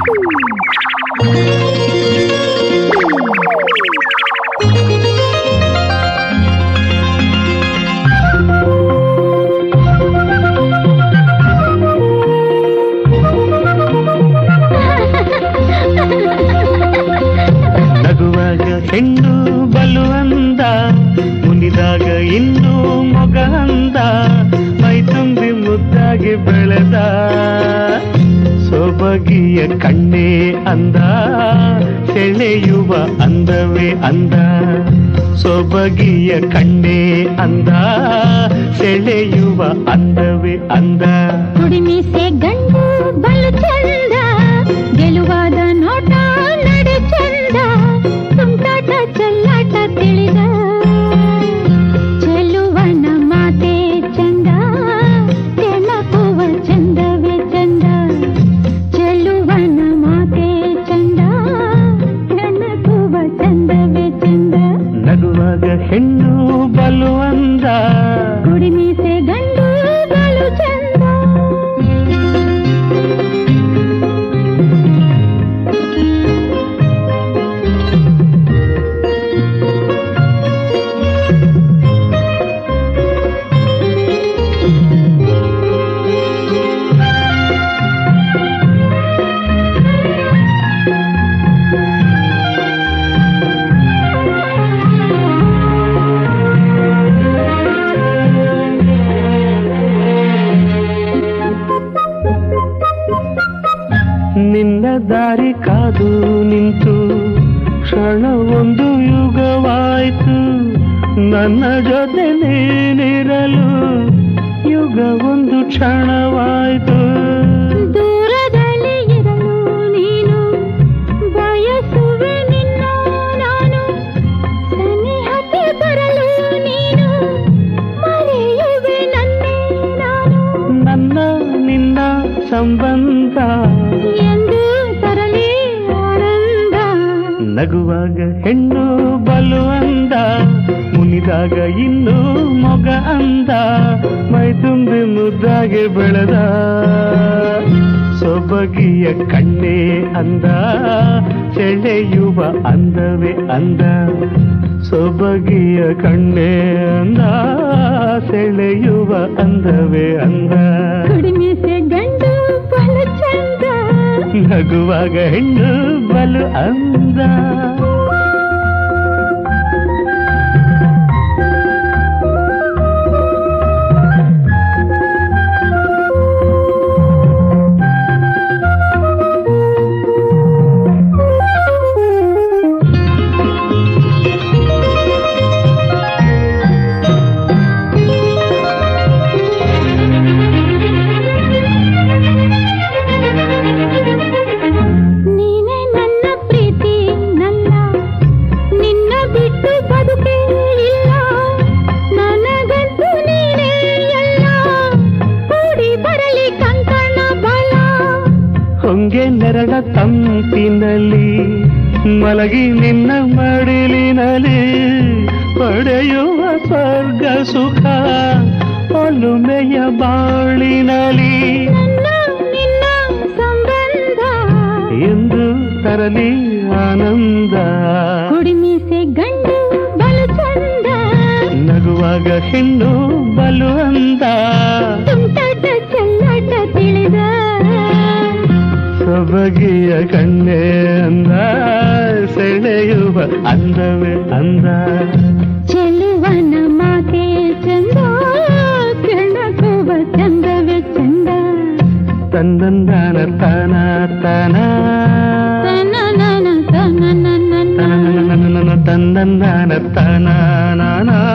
ನಗುವಾಗ ಹೆಣ್ಣು ಬಲು ಅಂದ ಮುನಿದಾಗ ಇನ್ನೂ ಮೊಗ ಅಂದ ಮೈ ತುಂಬಿ ಮುದ್ದಾಗಿ ಬೆಳೆದ ಸೊಬಗಿಯ ಕಣ್ಣೇ ಅಂದ ಸೆಳೆಯುವ ಅಂದವೇ ಅಂದ ಸೊಬಗಿಯ ಕಣ್ಣೇ ಅಂದ ಸೆಳೆಯುವ ಅಂದವೇ ಅಂದ ಕುಡಿಮೀಸೆ ಗಂಡು ಬಲು ಚಂದ ಗೆಲುವಾದ ನೋಟ ನಡೆ ಚಂದ ತುಂಟಾಟ ಚೆಲ್ಲಾಟ ತಿಳಿದ ಚೆಲುವನ ಮಾತೆ ಚಂದ ಕೆಣಕುವ ಚಂದವೇ ಚಂದ ಚೆಲುವನ ಮಾತೆ ಚಂದ ಕೆಣಕುವ ಚಂದವೇ ಚಂದ ನಗುವಾಗ ಹೆಣ್ಣು ಬಲು ಅಂದ ಕುಡಿಮೀಸೆ ಗಂಡು ಬಲು ಚಂದ ನಿನ್ನ ದಾರಿ ಕಾದು ನಿಂತು ಕ್ಷಣ ಒಂದು ಯುಗವಾಯ್ತು ನನ್ನ ಜೊತೆ ನೀನಿರಲು ಯುಗ ಒಂದು ಕ್ಷಣವಾಯ್ತು ದೂರದಲ್ಲಿ ಇರಲು ನೀನು ಬಯಸುವೆ ನಿನ್ನ ನಾನು ಸನಿಹಕ್ಕೆ ಬರಲು ನೀನು ಮರೆಯುವೆ ನನ್ನೇ ನಾನು ನನ್ನ ನಿನ್ನ ಸಂಬಂಧ ಎಂದು ತರಲಿ ಆನಂದ ನಗುವಾಗ ಹೆಣ್ಣು ಬಲು ಅಂದ ಮುನಿದಾಗ ಇನ್ನೂ ಮೊಗ ಅಂದ ಮೈ ತುಂಬಿ ಮುದ್ದಾಗಿ ಬೆಳೆದ ಸೊಬಗಿಯ ಕಣ್ಣೇ ಅಂದ ಸೆಳೆಯುವ ಅಂದವೇ ಅಂದ ಸೊಬಗಿಯ ಕಣ್ಣೇ ಅಂದ ಸೆಳೆಯುವ ಅಂದವೇ ಅಂದ ಕುಡಿಮೀಸೆ ಗಂಡು ಬಲು ಚಂದ ನಗುವಾಗ ಹೆಣ್ಣು ಬಲು ಅಂದ ನೀನೇ ನನ್ನ ಪ್ರೀತಿ ನನ್ನ ನಿನ್ನ ಬಿಟ್ಟು ಬದುಕೇ ಇಲ್ಲ ನನಗಂತೂ ನೀನೇ ಎಲ್ಲ ಕೂಡಿ ಬರಲಿ ಕಂಕಣ ಬಲ ಹೊಂಗೆ ನೆರಳ ತಂಪಿನಲ್ಲಿ ಮಲಗಿ ನಿನ್ನ ಮಡಿಲಿನಲ್ಲಿ ಪಡೆಯುವ ಸ್ವರ್ಗ ಸುಖ ಒಲುಮೆಯ ಬಾಳಿನಲಿ ನನ್ನ ನಿನ್ನ ಸಂಬಂಧ ಎಂದು ತರಲಿ ಆನಂದ ಕುಡಿಮೀಸೆ ಗಂಡು ಬಲು ಚಂದ ನಗುವಾಗ ಹೆಣ್ಣು ಬಲು ಅಂದ ತುಂಟಾಟ ಚೆಲ್ಲಾಟ ತಿಳಿದ ಸೊಬಗಿಯ ಕಣ್ಣೆ ಅಂದ ಸೆಳೆಯುವ ಅಂದವೇ ಅಂದ ಚೆಲುವನ ಮಾತೆ ಚಂದ ಕೆಣಕುವ ಚಂದವೇ ಚಂದ ತಂದಂದಾನ ತಾನ ತಾನ ತನನನ ತನನನ ತಂದಂದಾನ ತಾನ ನಾನ